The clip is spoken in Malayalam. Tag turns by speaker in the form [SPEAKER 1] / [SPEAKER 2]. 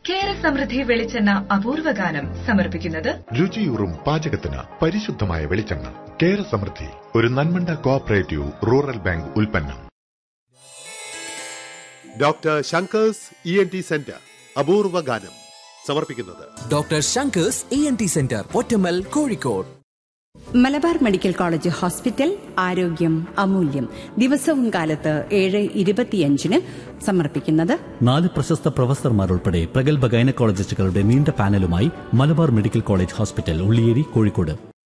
[SPEAKER 1] കേര സമൃദ്ധി വെളിച്ചെണ്ണ അപൂർവ ഗാനം സമർപ്പിക്കുന്നത്
[SPEAKER 2] രുചിയൂറും പാചകത്തിന് പരിശുദ്ധമായ വെളിച്ചെണ്ണ കേര സമൃദ്ധി ഒരു നന്മണ്ട കോഓപ്പറേറ്റീവ് റൂറൽ ബാങ്ക് ഉൽപ്പന്നം
[SPEAKER 3] doctor Shankers E N T centre അപൂർവ ഗാനം സമർപ്പിക്കുന്നത്
[SPEAKER 4] doctor Shankers E N T centre Pottammal Kozhikode
[SPEAKER 5] Malabar medical college hospital ആരോഗ്യം അമൂല്യം ദിവസവും കാലത്ത് ഏഴ് ഇരുപത്തിയഞ്ചിന് സമർപ്പിക്കുന്നത്
[SPEAKER 6] നാല് പ്രശസ്ത പ്രൊഫസർമാരുൾപ്പെടെ പ്രഗത്ഭ ഗൈനക്കോളജിസ്റ്റുകളുടെ നീണ്ട പാനലുമായി Malabar medical college hospital Ulliyeri Kozhikode